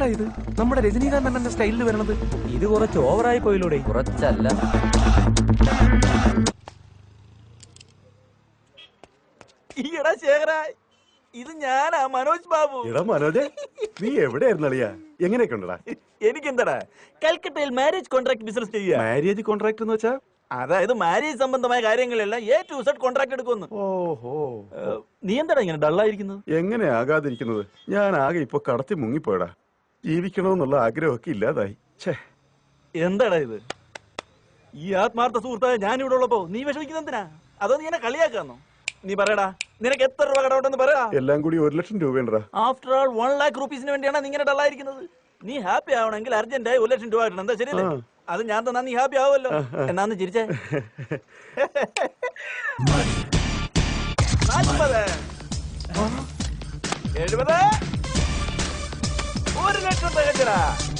ഇത് നമ്മുടെ രജനീകാന്ത് അണ്ണന്റെ സ്റ്റൈലിൽ വരണത് ഇത് കുറച്ച് ഓവറായി പോയിലൂടെ കുറച്ചല്ല ഈടാ ശേഖര ഇത് ഞാനാ മനോജ് ബാബു എടാ മനോജ് നീ എവിടെയായിരുന്നു അളിയാ എങ്ങനെയൊക്കെ ഉണ്ടടാ എനിക്കെന്താടാ കൽക്കട്ടയിൽ മാരേജ് കോൺട്രാക്ട് ബിസിനസ് ചെയ്യാ മാരേജ് കോൺട്രാക്ട് എന്ന് വെച്ചാ അതായത് മാരേജ് സംബന്ധമായ കാര്യങ്ങളെല്ലാം എ ടു സെഡ് കോൺട്രാക്ട് എടുക്കുന്നു ഓഹോ ഏഹ്, നീ എന്താടാ ഇങ്ങനെ ഡള്ളായിരിക്കുന്നത് എങ്ങനെ ആകാതിരിക്കുന്നത് ഞാൻ ആകെ ഇപ്പൊ കടത്തി മുങ്ങിപ്പോയടാ ജീവിക്കണമെന്നുള്ള ആഗ്രഹമൊക്കെ ഇല്ലാതായി ഛേ എന്താടാ ഇത് ഈ ആത്മാർത്ഥ സുഹൃത്തായ ഞാൻ ഇവിടെ ഉള്ളപ്പോ നീ വിഷമിക്കുന്നത് എന്തിനാ അതോ നീ എന്നെ കളിയാക്കാന്നോ നീ പറയടാ നിനക്ക് എത്ര രൂപ കടമുണ്ടെന്ന് പറയടാ എല്ലാം കൂടി ഒരു ലക്ഷം രൂപയുണ്ടടാ ആഫ്റ്റർ ആൾ വൺ ലാക്ക് റുപ്പീസിന് വേണ്ടിയാണ് നീ ഇങ്ങനെ ഡള്ളായിരിക്കുന്നത് നീ ഹാപ്പി ആവണമെങ്കിൽ അർജന്റായി ഒരു ലക്ഷം രൂപ കിട്ടണം എന്താ ശരിയല്ലേ ആ. അത് ഞാൻ തന്നാ നീ ഹാപ്പി ആവുമല്ലോ എന്നാന്ന് ചിരിച്ചേ നാൽപ്പത് എഴുപത് ഒരു ലക്ഷം തികച്ചടാ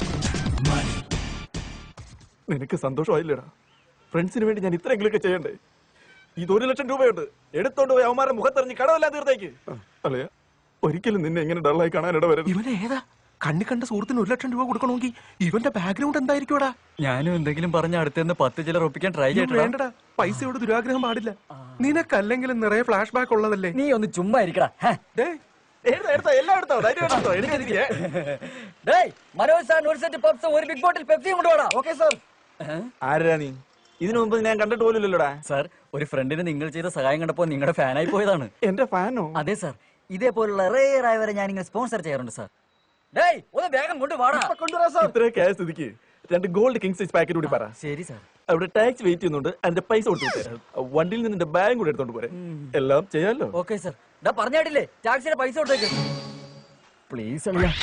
നിനക്ക് സന്തോഷമായില്ലടാ ഫ്രണ്ട്സിന് വേണ്ടി ഞാൻ ഇത്രയെങ്കിലൊക്കെ ചെയ്യണ്ടേ ഇത് ഒരു ലക്ഷം രൂപയുണ്ട് എടുത്തോണ്ട് പോയി അവന്മാരുടെ മുഖത്തെറിഞ്ഞ് കടവെല്ലാം തീർത്തേക്ക് അല്ലയാ ഒരിക്കലും നിന്നെ ഇങ്ങനെ ഡള്ളായി കാണാൻ ഇടവരരുത് ഇവൻ ഏതാ കണ്ണി കണ്ട സുഹൃത്തിന് ഒരു ലക്ഷം രൂപ കൊടുക്കണമെങ്കിൽ ഇവന്റെ ബാക്ക്ഗ്രൗണ്ട് എന്തായിരിക്കുംടാ ഞാനും എന്തെങ്കിലും പറഞ്ഞ അടുത്തുനിന്ന് പത്ത് ചിലർ ഒപ്പിക്കാൻ ട്രൈ അയ്യോ, ചെയ്തിട്ടാ വേണ്ടടാ പൈസയോട് ദുരാഗ്രഹം പാടില്ല നിനക്കല്ലെങ്കിലും നിറയെ ഫ്ലാഷ് ബാക്ക് ഉള്ളതല്ലേ നീ ഒന്ന് ചുമ്മാ ഇരിക്കടാ ഡേയ്, എടുത്തോ എടുത്തോ എല്ലാം എടുത്തോ ധൈര്യം എടുത്തോ എനിക്കിരിക്കേ ഡേയ് മനോജ് സാർ ഒരു സെറ്റ് പപ്സ് ഒരു ബിഗ് ബോട്ടിൽ പെപ്സിയും കൊണ്ടുപോടാ ഓക്കെ സാർ ആരാ നീ ഇതിനു മുമ്പ് ഞാൻ കണ്ടിട്ട് പോലില്ലല്ലോടാ സാർ ഒരു ഫ്രണ്ടിന് നിങ്ങൾ ചെയ്ത സഹായം കണ്ടപ്പോ നിങ്ങളുടെ ഫാനായി പോയതാണ് എന്റെ ഫാനോ അതെ സാർ ഇതേപോലുള്ള റേർ ആയവരെ ഞാൻ ഇങ്ങനെ സ്പോൺസർ ചെയ്യാറുണ്ട് സാർ ഡേയ് ഒന്ന് വേഗം കൊണ്ടുപോടാ ഇത്ര ക്യാഷ് സ്ഥിതിക്ക് രണ്ട് ഗോൾഡ് കിങ് സൈസ് പാക്കറ്റ് കൂടി പറ ശരി സാർ അവിടെ ടാക്സ് വെയിറ്റ് ചെയ്യുന്നുണ്ട് അതിന്റെ പൈസ കൊടുത്തു വിട്ടേ. വണ്ടിയിൽ നിന്ന് എന്റെ ബാഗ് കൂടെ എടുത്തോണ്ട് പോരെ എല്ലാം ചെയ്യാലോ ഓക്കെ സാർ ഡാ പറഞ്ഞാട്ടില്ലേ ടാക്സിയുടെ പൈസ കൊടുത്തേക്ക് പ്ലീസ് അളിയാ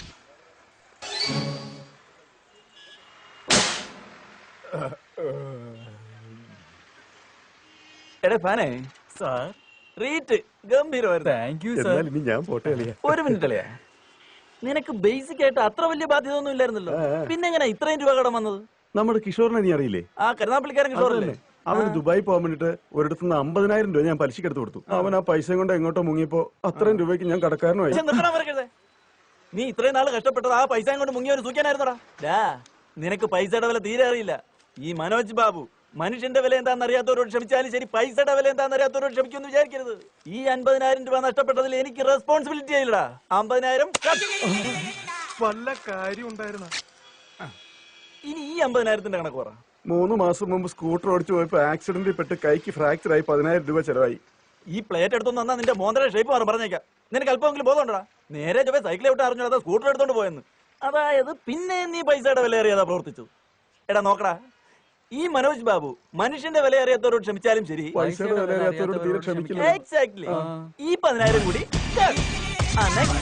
എടാ ഫാനേ സാർ റീറ്റ് ഗംഭീരമായിരുന്നു താങ്ക് യു സാർ എന്നാലും ഇനി ഞാൻ പോട്ടെ അളിയാ ഒരു മിനിറ്റ് അല്ലേ നിനക്ക് ബേസിക് ആയിട്ട് അത്ര വലിയ ബാധ്യത ഒന്നും ഇല്ലായിരുന്നല്ലോ പിന്നെ എങ്ങനെ ഇത്രയും രൂപ കടം വന്നത് നമ്മുടെ കിഷോറിനെ നീ അറിയില്ലേ ആ കരുനാപ്പള്ളിക്കാരൻ കിഷോറല്ലേ അവൻ ദുബായി പോകാൻ വേണ്ടിട്ട് ഒരിടത്തു നിന്ന് അമ്പതിനായിരം രൂപ ഞാൻ പലിശക്ക് എടുത്ത് കൊടുത്തു അവൻ ആ പൈസ കൊണ്ട് എങ്ങോട്ടോ മുങ്ങിയപ്പോ അത്രയും രൂപയ്ക്ക് ഞാൻ കടക്കാരനുമായി പക്ഷെ നിർത്തണം വരക്കരുതേ നീ ഇത്രയും നാൾ കഷ്ടപ്പെട്ടത് ആ പൈസ കൊണ്ട് മുങ്ങിയവന് സൂക്ഷിക്കാനായിരുന്നടാ ഡാ നിനക്ക് പൈസയുടെ വില തീരെ അറിയില്ല ഈ മനോജ് ബാബു മനുഷ്യന്റെ വില എന്താണെന്ന് അറിയാത്തവരോട് ക്ഷമിച്ചാലും ശരി പൈസയുടെ വില എന്താണെന്ന് അറിയാത്തവരോട് ക്ഷമിക്കുമെന്ന് വിചാരിക്കരുത് ഈ അൻപതിനായിരം രൂപ നഷ്ടപ്പെട്ടതിൽ എനിക്ക് റെസ്പോൺസിബിലിറ്റി ആയില്ലടാ അമ്പതിനായിരം cut. വല്ല കാര്യം ഉണ്ടായിരുന്ന ഇനി ഈ അമ്പതിനായിരത്തിന്റെ കണക്ക് പറ മൂന്ന് മാസം മുമ്പ് സ്കൂട്ടർ ഓടിച്ചു പോയപ്പോ ആക്സിഡന്റിൽ പെട്ട് കൈക്ക് ഫ്രാക്ചർ ആയി പതിനായിരം രൂപ ചെലവായി ഈ പ്ലേറ്റ് എടുത്തൊന്ന് വന്നാൽ നിന്റെ മോന്തര ഷേപ്പ് മാറും പറഞ്ഞേക്കാം നിനക്ക് അല്പമെങ്കിലും ബോധമുണ്ടടാ നേരെ ചൊവ്വേ സൈക്കിൾ വിട്ട് അറിഞ്ഞോ അതാ സ്കൂട്ടർ എടുത്തോണ്ട് പോയെന്ന് അതായത് പിന്നെ നീ പൈസയുടെ വില അറിയാതാ പ്രവർത്തിച്ചത് എടാ നോക്കടാ ഈ മനോജ് ബാബു മനുഷ്യന്റെ വില അറിയാത്തവരോട് ക്ഷമിച്ചാലും ശരി പൈസയുടെ വില അറിയാത്തവരോട് തീരെ ക്ഷമിക്കില്ല എക്സാക്ട്ലി ഈ പതിനായിരം കൂടി yes. ആ, next.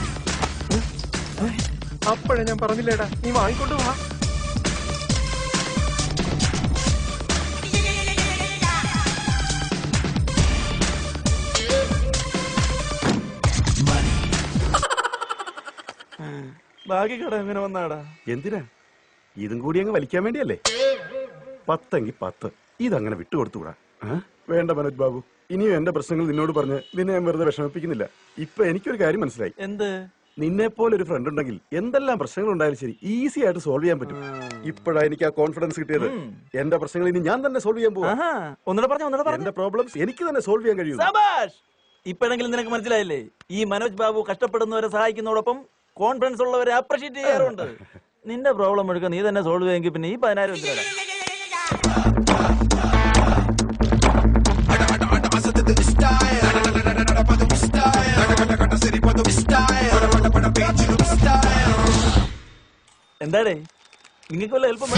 അപ്പോഴേ ഞാൻ പറഞ്ഞില്ലേടാ നീ വാങ്ങിക്കൊണ്ട് വാ ബാക്കി കട എങ്ങനെ വന്നാടാ എന്തിനാ ഇതും കൂടി അങ്ങ് വലിക്കാൻ വേണ്ടിയല്ലേ പത്തെങ്കി പത്ത് ഇതങ്ങനെ വിട്ടുകൊടുത്തുകൂടാ ആ? വേണ്ട മനോജ് ബാബു ഇനിയും എന്റെ പ്രശ്നങ്ങൾ നിന്നോട് പറഞ്ഞ് നിന്നെ ഞാൻ വെറുതെ വിഷമിപ്പിക്കുന്നില്ല ഇപ്പൊ എനിക്കൊരു കാര്യം മനസ്സിലായി എന്ത് നിന്നെ പോലെ ഒരു ഫ്രണ്ട് ഉണ്ടെങ്കിൽ എന്തെല്ലാം പ്രശ്നങ്ങൾ ഉണ്ടായാലും ശരി ഈസി ആയിട്ട് സോൾവ് ചെയ്യാൻ പറ്റും ഇപ്പോഴാ എനിക്ക് ആ കോൺഫിഡൻസ് കിട്ടിയത് എന്റെ പ്രശ്നങ്ങൾ ഇനി ഞാൻ തന്നെ സോൾവ് ചെയ്യാൻ പോവാ ആഹാ ഒന്നുകൂടെ പറഞ്ഞു ഒന്നുകൂടെ പറഞ്ഞു എന്റെ പ്രോബ്ലംസ് എനിക്ക് തന്നെ സോൾവ് ചെയ്യാൻ കഴിയും സബാഷ് ഇപ്പോഴെങ്കിലും നിനക്ക് മനസ്സിലായില്ലേ ഈ മനോജ് ബാബു കഷ്ടപ്പെടുന്നവരെ സഹായിക്കുന്നതോടൊപ്പം കോൺഫിഡൻസ് ഉള്ളവരെ അപ്രീഷിയേറ്റ് ചെയ്യാറുണ്ട് നിന്റെ പ്രോബ്ലം എടുക്കുക നീ തന്നെ സോൾവ് ചെയ്യുമെങ്കിൽ പിന്നെ ഈ പതിനായിരം എന്തിനാ എന്താടേ നിങ്ങൾക്ക് വല്ല ഹെൽപ്പ്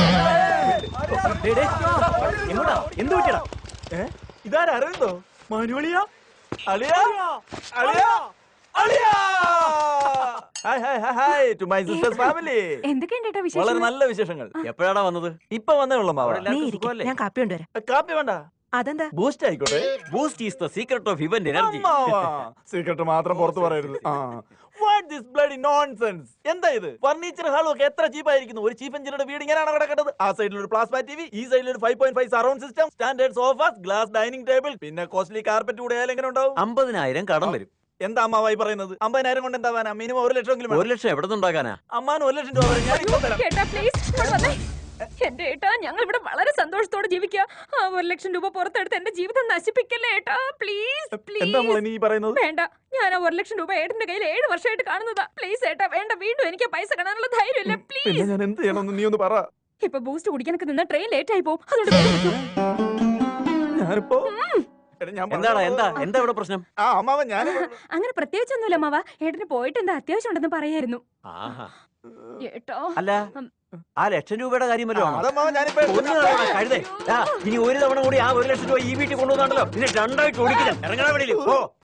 എങ്ങോട്ടാ എന്ത് പറ്റിയടാ ഏ ഇതാരാ അറിയണ്ടോ മാനുവളിയാ അളിയാ അളിയാ അളിയാ hi hi hi hi to my sisters family എന്തൊക്കെയുണ്ട് കേട്ടോ വളരെ വിശേഷം നല്ല വിശേഷങ്ങൾ എപ്പോഴാടാ വന്നത് ഇപ്പൊ വന്നേ ഉള്ളു മാവ നീ ഇരിക്ക്, ഞാൻ കാപ്പി കൊണ്ടുവരാം കാപ്പി വേണ്ട അതെന്താ ബൂസ്റ്റ് ആയിക്കോട്ടെ Boost is the secret of event energy secret മാത്രം പുറത്തു പറയരുത് വാട്ട് ദിസ് ബ്ലഡി നോൺസെൻസ് എന്താ ഇത് ഫർണിച്ചർ ഹാളും ഒക്കെ എത്ര ചീപ്പായിരിക്കുന്നു ഒരു ചീഫ് എഞ്ചിനീയറുടെ വീട് ഇങ്ങനെയാണ് കിടക്കുന്നത് ആ സൈഡിൽ ഒരു പ്ലാസ്മ ടി വി ഈ സൈഡിൽ ഒരു five point five surround system standard sofas glass dining table പിന്നെ കോസ്റ്റ്ലി കാർപ്പറ്റ് കൂടെ ആയാലും എങ്ങനെ ഉണ്ടാവും അമ്പതിനായിരം കടം വരും എന്താ അമ്മാവായി പറയുന്നത് അമ്പതിനായിരം കൊണ്ട് എന്താവാനാ മിനിമം ഒരു ലക്ഷം എങ്കിലും ഒരു ലക്ഷം എവിടെ നിന്നുണ്ടാക്കാനാ അമ്മാന് ഒരു ലക്ഷം രൂപ വരും. ഞാൻ ഇപ്പൊ തരാം ഏട്ടാ പ്ലീസ് എന്റെ ഏട്ടാ ഞങ്ങൾ ഇവിടെ വളരെ സന്തോഷത്തോടെ ജീവിക്കുക ആ ഒരു ലക്ഷം രൂപ പുറത്തെടുത്ത് എന്റെ ജീവിതം നശിപ്പിക്കല്ലേ ഏട്ടാ പ്ലീസ് എന്താ മോളെ പ്ലീസ് നീ പറയുന്നത് വേണ്ട ഞാൻ ആ ഒരു ലക്ഷം രൂപ ഏട്ടന്റെ കയ്യിൽ ഏഴ് വർഷമായിട്ട് കാണുന്നതാ പ്ലീസ് ഏട്ടാ വേണ്ട വീണ്ടും എനിക്ക് ആ പൈസ കാണാനുള്ള ധൈര്യമില്ല പിന്നെ പ്ലീസ് ഞാൻ എന്ത് ചെയ്യണമെന്ന് നീ ഒന്ന് പറ ഇപ്പൊ ബൂസ്റ്റ് കുടിക്കാനൊക്കെ നിന്ന ട്രെയിൻ ലേറ്റ് ആയി പോകും അതുകൊണ്ട് വേഗം വിളിക്കൂ. ഞാനിപ്പോ എടാ, ഞാൻ എന്താടാ പറഞ്ഞത് എന്താ എന്താ ഇവിടെ പ്രശ്നം ആ അമ്മാവൻ ഞാൻ അങ്ങനെ പ്രത്യേകിച്ചൊന്നുമില്ല മാവ ഏട്ടന് പോയിട്ട് എന്താ അത്യാവശ്യം ഉണ്ടെന്ന് പറയായിരുന്നു ആഹാ ഏട്ടോ അല്ല ആ ലക്ഷം രൂപയുടെ കാര്യം വല്ലതും ആണോ? അതമ്മാവൻ ഞാനിപ്പോ ഒന്ന് കളയണം, കഴുതേ. ദാ, ഇനി ഒരു തവണ കൂടി ആ ഒരു ലക്ഷം രൂപ ഈ വീട്ടിൽ കൊണ്ടുവന്നാണല്ലോ നിന്നെ രണ്ടായിട്ട് ഓടിക്കില്ല ഇറങ്ങണ വെളിയിൽ ഓ